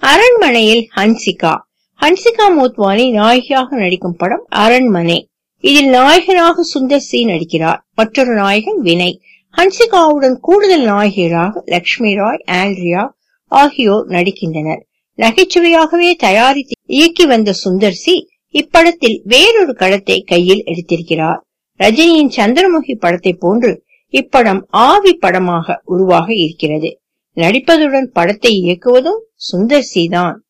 அரண்மனையில் ஹன்சிகா ஹன்சிகா மோத்வானி நாயகியாக நடிக்கும் படம் அரண்மனை இதில் நாயகனாக சுந்தர் சி நடிக்கிறார் மற்றொரு நாயகன் வினய் ஹன்சிகாவுடன் கூடுதல் நாயகியராக லக்ஷ்மி ராய் ஆண்ட்ரியா ஆகியோர் நடிக்கின்றனர் நகைச்சுவையாகவே தயாரித்து இயக்கி வந்த சுந்தர் சி இப்படத்தில் வேறொரு களத்தை கையில் எடுத்திருக்கிறார் ரஜினியின் சந்திரமுகி படத்தை போன்று இப்படம் ஆவி படமாக உருவாக இருக்கிறது நடிப்பதுடன் படத்தை இயக்குவதும் சுந்தர் சி தான்